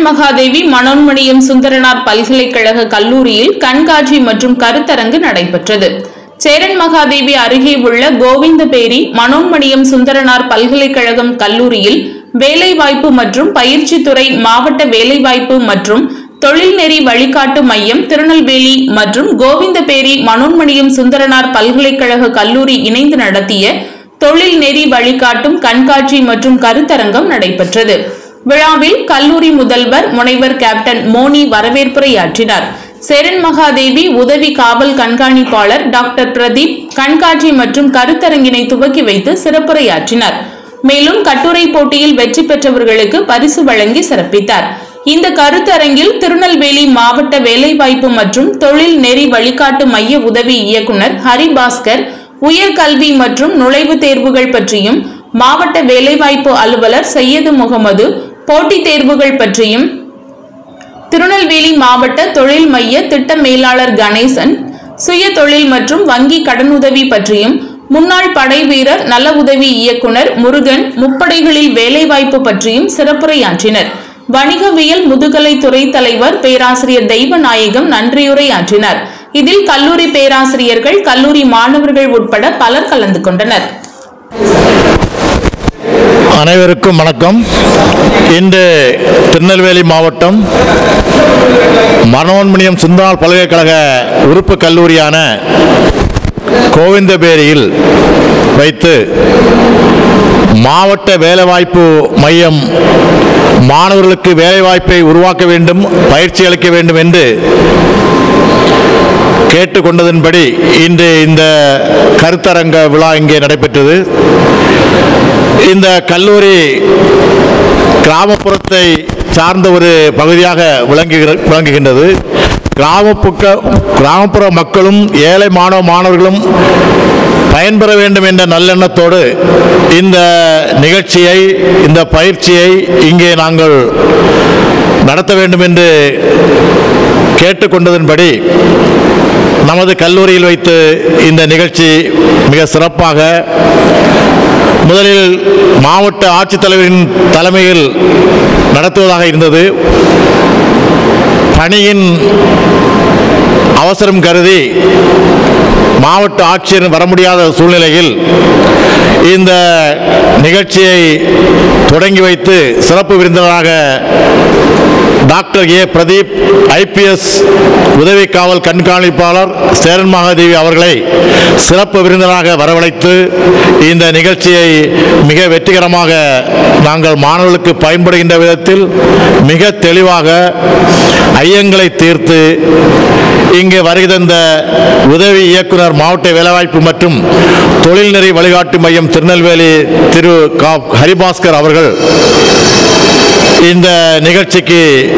சேரன் மகாதேவி மனோன்மணியம் சுந்தரனார் பல்கலைக்கழக கல்லூரியில் கண்காட்சி மற்றும் கருத்தரங்கு நடைபெற்றது சேரன் மகாதேவி அருகே உள்ள கோவிந்தபேரி மனோன்மணியம் சுந்தரனார் பல்கலைக்கழகம் கல்லூரியில் வேலைவாய்ப்பு மற்றும் பயிற்சித்துறை மாவட்ட வேலைவாய்ப்பு மற்றும் தொழில்நெறி வழிகாட்டு மையம் திருநெல்வேலி மற்றும் கோவிந்தபேரி மனோன்மணியம் சுந்தரனார் பல்கலைக்கழக கல்லூரி இணைந்து நடத்திய தொழில் நெறி வழிகாட்டும் கண்காட்சி மற்றும் கருத்தரங்கம் நடைபெற்றது விழாவில் கல்லூரி முதல்வர் முனைவர் கேப்டன் மோனி வரவேற்புரையாற்றினார் சேரன் மகாதேவி உதவி காவல் கண்காணிப்பாளர் டாக்டர் பிரதீப் கண்காட்சி மற்றும் கருத்தரங்கினை துவக்கி வைத்து சிறப்புரையாற்றினார் மேலும் கட்டுரை போட்டியில் வெற்றி பெற்றவர்களுக்கு பரிசு வழங்கி சிறப்பித்தார் இந்த கருத்தரங்கில் திருநெல்வேலி மாவட்ட வேலைவாய்ப்பு மற்றும் தொழில் நெறி வழிகாட்டு மைய உதவி இயக்குனர் ஹரிபாஸ்கர் உயர்கல்வி மற்றும் நுழைவுத் தேர்வுகள் பற்றியும் மாவட்ட வேலைவாய்ப்பு அலுவலர் சையது முகமது போட்டித் தேர்வுகள் பற்றியும் திருநெல்வேலி மாவட்ட தொழில் மைய திட்ட மேலாளர் கணேசன் சுய தொழில் மற்றும் வங்கி கடனுதவி பற்றியும் முன்னாள் படை வீரர் நல உதவி இயக்குனர் முருகன் முப்படைகளில் வேலைவாய்ப்பு பற்றியும் சிறப்புரையாற்றினர் வணிகவியல் முதுகலை துறை தலைவர் பேராசிரியர் தெய்வநாயகம் நன்றியுரையாற்றினார் இதில் கல்லூரி பேராசிரியர்கள் கல்லூரி மாணவர்கள் உட்பட பலர் கலந்து கொண்டனர் அனைவருக்கும் வணக்கம் இன்று திருநெல்வேலி மாவட்டம் மனோன்மணியம் சுந்தரால் பல்கலைக்கழக உறுப்பு கல்லூரியான கோவிந்தபேரியில் வைத்து மாவட்ட வேலைவாய்ப்பு மையம் மாணவர்களுக்கு வேலைவாய்ப்பை உருவாக்க வேண்டும் பயிற்சி அளிக்க வேண்டும் என்று கேட்டுக்கொண்டதன்படி இன்று இந்த கருத்தரங்க விழா இங்கே நடைபெற்றது இந்த கல்லூரி கிராமப்புறத்தை சார்ந்த ஒரு பகுதியாக விளங்குகிற விளங்குகின்றது கிராமப்புற கிராமப்புற மக்களும் ஏழை மாணவ மாணவர்களும் பயன்பெற வேண்டும் என்ற நல்லெண்ணத்தோடு இந்த நிகழ்ச்சியை இந்த பயிற்சியை இங்கே நாங்கள் நடத்த வேண்டும் என்று கேட்டுக்கொண்டதன்படி நமது கல்லூரியில் வைத்து இந்த நிகழ்ச்சி மிக சிறப்பாக முதலில் மாவட்ட ஆட்சித்தலைவரின் தலைமையில் நடத்துவதாக இருந்தது பணியின் அவசரம் கருதி மாவட்ட ஆட்சியர் வர முடியாத சூழ்நிலையில் இந்த நிகழ்ச்சியை தொடங்கி வைத்து சிறப்பு விருந்தினராக டாக்டர் ஏ பிரதீப் ஐபிஎஸ் உதவி காவல் கண்காணிப்பாளர் சேரன் மகாதேவி அவர்களை சிறப்பு விருந்தினராக வரவழைத்து இந்த நிகழ்ச்சியை மிக வெற்றிகரமாக நாங்கள் மாணவர்களுக்கு பயன்படுகின்ற விதத்தில் மிக தெளிவாக ஐயங்களை தீர்த்து இங்கே வருகை தந்த உதவி இயக்குனர் மாவட்ட வேலைவாய்ப்பு மற்றும் தொழில்நெறி வழிகாட்டு மையம் திருநெல்வேலி திரு கா ஹரிபாஸ்கர் அவர்கள் இந்த நிகழ்ச்சிக்கு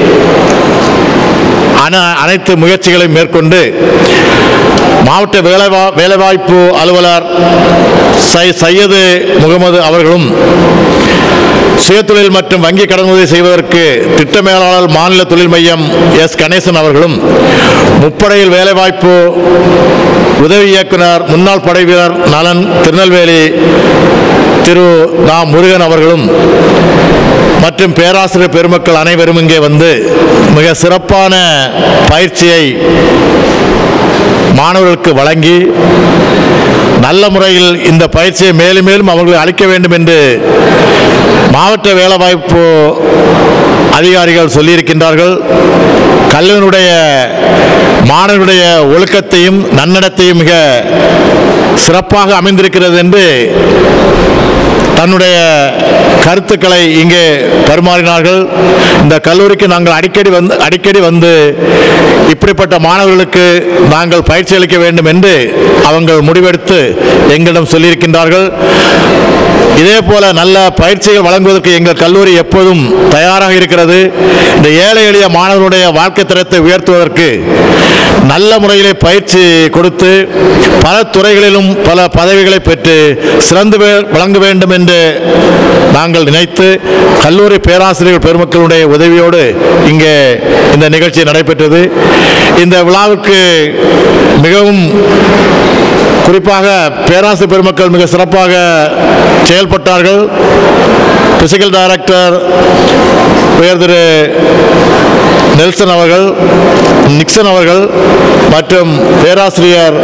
அன அனைத்து முயற்சிகளையும் மேற்கொண்டு மாவட்ட வேலைவா வேலைவாய்ப்பு அலுவலர் சை சையது முகமது அவர்களும் சுயதொழில் மற்றும் வங்கி கடன் உதவி செய்வதற்கு திட்ட மேலாளர் மாநில தொழில் மையம் எஸ் கணேசன் அவர்களும் முப்படையில் வேலைவாய்ப்பு உதவி இயக்குனர் முன்னாள் படை வீரர் நலன் திருநெல்வேலி திரு நா முருகன் அவர்களும் மற்றும் பேராசிரியர் பெருமக்கள் அனைவரும் இங்கே வந்து மிக சிறப்பான பயிற்சியை மாணவர்களுக்கு வழங்கி நல்ல முறையில் இந்த பயிற்சியை மேலும் மேலும் அவர்களுக்கு அளிக்க வேண்டும் என்று மாவட்ட வேலைவாய்ப்பு அதிகாரிகள் சொல்லியிருக்கின்றார்கள் கல்லூரியுடைய மாணவர்களுடைய ஒழுக்கத்தையும் நன்னடத்தையும் மிக சிறப்பாக அமைந்திருக்கிறது என்று தன்னுடைய கருத்துக்களை இங்கே பரிமாறினார்கள் இந்த கல்லூரிக்கு நாங்கள் அடிக்கடி வந்து அடிக்கடி வந்து இப்படிப்பட்ட மாணவர்களுக்கு நாங்கள் பயிற்சி அளிக்க வேண்டும் என்று அவங்க முடிவெடுத்து எங்களிடம் சொல்லியிருக்கின்றார்கள் இதே போல நல்ல பயிற்சிகள் வழங்குவதற்கு எங்கள் கல்லூரி எப்போதும் தயாராக இருக்கிறது இந்த ஏழை எளிய மாணவர்களுடைய வாழ்க்கை தரத்தை உயர்த்துவதற்கு நல்ல முறையிலே பயிற்சி கொடுத்து பல துறைகளிலும் பல பதவிகளை பெற்று சிறந்து வே- விளங்க வேண்டும் என்று நாங்கள் நினைத்து கல்லூரி பேராசிரியர் பெருமக்களுடைய உதவியோடு இங்கே இந்த நிகழ்ச்சி நடைபெற்றது இந்த விழாவுக்கு மிகவும் குறிப்பாக பேராசிரியர் பெருமக்கள் மிக சிறப்பாக செயல்பட்டார்கள் பிசிக்கல் டைரக்டர் உயர் திரு நெல்சன் அவர்கள் நிக்சன் அவர்கள் மற்றும் பேராசிரியர்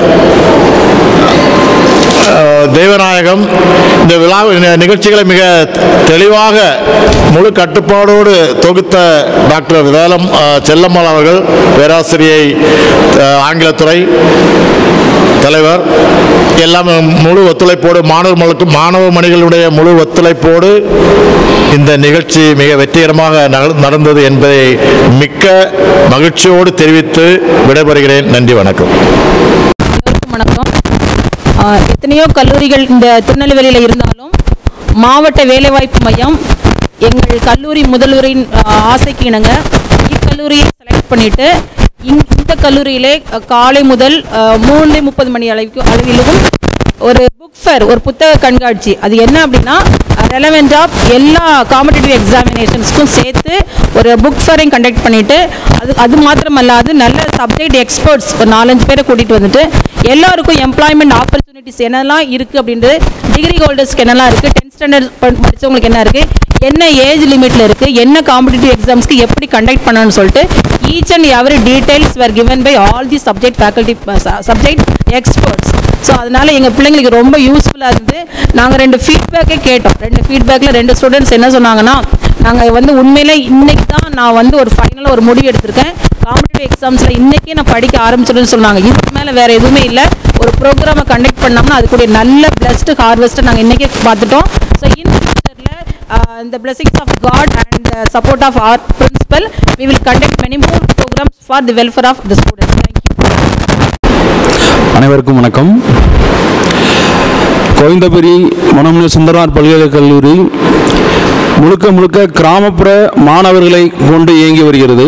அஹ், தெய்வநாயகம் இந்த விழா இந்த நிகழ்ச்சிகளை மிக தெளிவாக முழு கட்டுப்பாடோடு தொகுத்த டாக்டர் வேலம் அஹ், செல்லம்மாள் அவர்கள் பேராசிரியை அஹ், ஆங்கிலத்துறை தலைவர் எல்லாம் முழு ஒத்துழைப்போடு மாணவர் மாணவ மணிகளுடைய முழு ஒத்துழைப்போடு இந்த நிகழ்ச்சி மிக வெற்றிகரமாக நட- நடந்தது என்பதை மிக்க மகிழ்ச்சியோடு தெரிவித்து விடைபெறுகிறேன் நன்றி வணக்கம் எல்லோருக்கும் வணக்கம் ஆஹ் எத்தனையோ கல்லூரிகள் இந்த திருநெல்வேலியில் இருந்தாலும் மாவட்ட வேலைவாய்ப்பு மையம் எங்கள் கல்லூரி முதல்வரின் ஆஹ், ஆசைக்கு இணங்க இக்கல்லூரியை செலக்ட் பண்ணிட்டு இங் இந்த கல்லூரியிலே அஹ், காலை முதல் ஆஹ், மூணு முப்பது மணி அளவுக்கு அளவிலும் ஒரு புக் ஃபேர் ஒரு புத்தக கண்காட்சி அது என்ன அப்படின்னா ரெலவெண்ட் ஆஃப் எல்லா காம்படிட்டிவ் எக்ஸாமினேஷன்ஸ்க்கும் சேர்த்து ஒரு புக் ஃபேரையும் கண்டக்ட் பண்ணிட்டு அது அது மாத்திரமல்லாது நல்ல சப்ஜெக்ட் எக்ஸ்பர்ட்ஸ் ஒரு நாலஞ்சு பேரை கூட்டிகிட்டு வந்துட்டு எல்லாருக்கும் எம்ப்ளாய்மெண்ட் ஆப்பர்ச்சுனிட்டிஸ் என்னெல்லாம் இருக்குது அப்படின்றது டிகிரி ஹோல்டர்ஸ்க்கு என்னெல்லாம் இருக்குது டென்த் ஸ்டாண்டர்ட் படித்தவங்களுக்கு என்ன இருக்குது என்ன ஏஜ் லிமிட்டில் இருக்குது என்ன காம்படிட்டிவ் எக்ஸாம்ஸ்க்கு எப்படி கண்டக்ட் பண்ணணும்னு சொல்லிட்டு each and every details were given by all the subject faculty subject experts so அதனால எங்கள் பிள்ளைங்களுக்கு ரொம்ப யூஸ்ஃபுல்லாக இருந்து நாங்கள் ரெண்டு ஃபீட்பேக்கே கேட்டோம் ரெண்டு ஃபீட்பேக்கில் ரெண்டு ஸ்டூடெண்ட்ஸ் என்ன சொன்னாங்கன்னா நாங்கள் வந்து உண்மையிலே இன்னைக்கு தான் நான் வந்து ஒரு ஃபைனலாக ஒரு முடிவு எடுத்திருக்கேன் காம்படிட்டிவ் எக்ஸாம்ஸில் இன்றைக்கே நான் படிக்க ஆரம்பிச்சிடுன்னு சொன்னாங்க இதுக்கு மேலே வேறு எதுவுமே இல்லை ஒரு ப்ரோக்ராமை கண்டக்ட் பண்ணோம்னா அதுக்குடைய நல்ல பிளஸ்டு ஹார்வெஸ்ட்டை நாங்கள் இன்றைக்கே பார்த்துட்டோம் ஸோ இன் ஃபியூச்சரில் இந்த blessings of God and the support of our principal, we will conduct many more programs for the welfare of the students. Thank you. அனைவருக்கும் வணக்கம் கோவிந்தபுரி மனோமணி சுந்தரனார் பல்கலைக்கழக கல்லூரி முழுக்க முழுக்க கிராமப்புற மாணவர்களை கொண்டு இயங்கி வருகிறது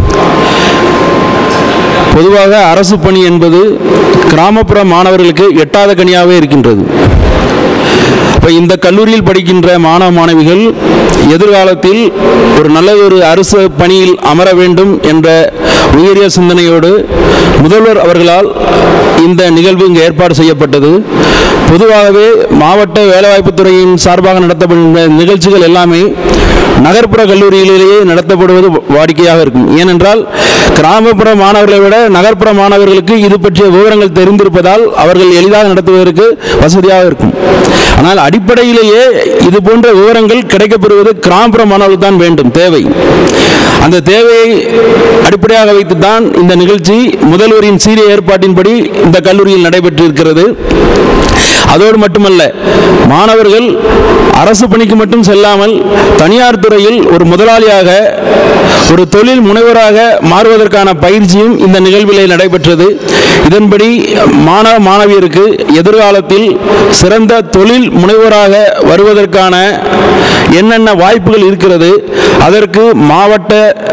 பொதுவாக அரசு பணி என்பது கிராமப்புற மாணவர்களுக்கு எட்டாத கனியாகவே இருக்கின்றது இப்போ இந்த கல்லூரியில் படிக்கின்ற மாணவ மாணவிகள் எதிர்காலத்தில் ஒரு நல்லதொரு அரசு பணியில் அமர வேண்டும் என்ற உயரிய சிந்தனையோடு முதல்வர் அவர்களால் இந்த நிகழ்வு இங்கு ஏற்பாடு செய்யப்பட்டது பொதுவாகவே மாவட்ட வேலைவாய்ப்புத் துறையின் சார்பாக நடத்தப்படுகின்ற நிகழ்ச்சிகள் எல்லாமே நகர்ப்புற கல்லூரிகளிலேயே நடத்தப்படுவது வாடிக்கையாக இருக்கும் ஏனென்றால் கிராமப்புற மாணவர்களை விட நகர்ப்புற மாணவர்களுக்கு இது பற்றிய விவரங்கள் தெரிந்திருப்பதால் அவர்கள் எளிதாக நடத்துவதற்கு வசதியாக இருக்கும் ஆனால் அடிப்படையிலேயே இது போன்ற விவரங்கள் கிடைக்கப்பெறுவது கிராமப்புற மாணவர்கள் தான் வேண்டும் தேவை அந்த தேவையை அடிப்படையாக வைத்துத்தான் இந்த நிகழ்ச்சி முதல்வரின் சீரிய ஏற்பாட்டின்படி இந்த கல்லூரியில் நடைபெற்றிருக்கிறது அதோடு மட்டுமல்ல மாணவர்கள் அரசு பணிக்கு மட்டும் செல்லாமல் தனியார் துறையில் ஒரு முதலாளியாக ஒரு தொழில் முனைவராக மாறுவதற்கான பயிற்சியும் இந்த நிகழ்விலே நடைபெற்றது இதன்படி மாணவ மாணவியருக்கு எதிர்காலத்தில் சிறந்த தொழில் முனைவராக வருவதற்கான என்னென்ன வாய்ப்புகள் இருக்கிறது அதற்கு மாவட்ட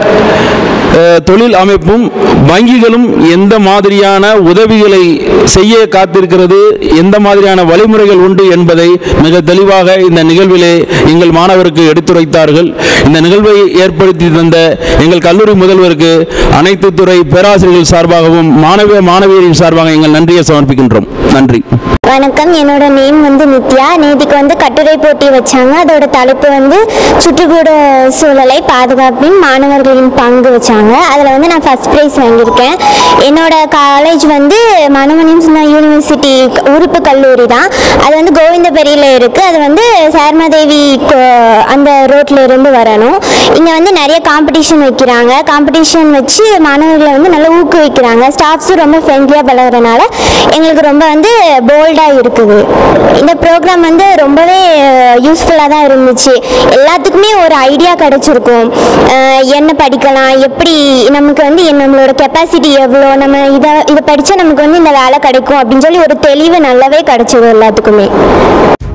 அஹ், தொழில் அமைப்பும் வங்கிகளும் எந்த மாதிரியான உதவிகளை செய்ய காத்திருக்கிறது எந்த மாதிரியான வழிமுறைகள் உண்டு என்பதை மிக தெளிவாக இந்த நிகழ்விலே எங்கள் மாணவருக்கு எடுத்துரைத்தார்கள் இந்த நிகழ்வை ஏற்படுத்தி தந்த எங்கள் கல்லூரி முதல்வருக்கு அனைத்து துறை பேராசிரியர்கள் சார்பாகவும் மாணவ மாணவியரின் சார்பாக எங்கள் நன்றியை சமர்ப்பிக்கின்றோம் நன்றி வணக்கம் என்னோட நேம் வந்து நித்யா நேத்திக்கு வந்து கட்டுரை போட்டி வச்சாங்க அதோட தலைப்பு வந்து சுற்றுப்புற சூழலை பாதுகாப்பின் மாணவர்களின் பங்கு வச்சாங்க அதில் வந்து நான் ஃபர்ஸ்ட் ப்ரைஸ் வாங்கியிருக்கேன் என்னோட காலேஜ் வந்து மனோமணியம் சுந்தா யூனிவர்சிட்டி உறுப்பு கல்லூரி தான் அது வந்து கோவிந்தபுரியில் இருக்குது அது வந்து சார்மாதேவி கோ- அந்த ரோட்ல இருந்து வரணும் இங்கே வந்து நிறைய காம்படிஷன் வைக்கிறாங்க காம்படிஷன் வச்சு மாணவர்களை வந்து நல்லா ஊக்குவிக்கிறாங்க ஸ்டாஃப்ஸும் ரொம்ப ஃப்ரெண்ட்லியாக பழகுறதுனால எங்களுக்கு ரொம்ப வந்து போல்டாக இருக்குது இந்த ப்ரோக்ராம் வந்து ரொம்பவே யூஸ்ஃபுல்லாக தான் இருந்துச்சு எல்லாத்துக்குமே ஒரு ஐடியா கிடச்சிருக்கும் அஹ் என்ன படிக்கலாம் எப்படி நமக்கு வந்து என்ன- நம்மளோட கெப்பாசிட்டி எவ்வளோ நம்ம இதை இதை படித்தா நமக்கு வந்து இந்த வேலை கிடைக்கும் அப்படின்னு சொல்லி ஒரு தெளிவு நல்லாவே கிடச்சிது எல்லாத்துக்குமே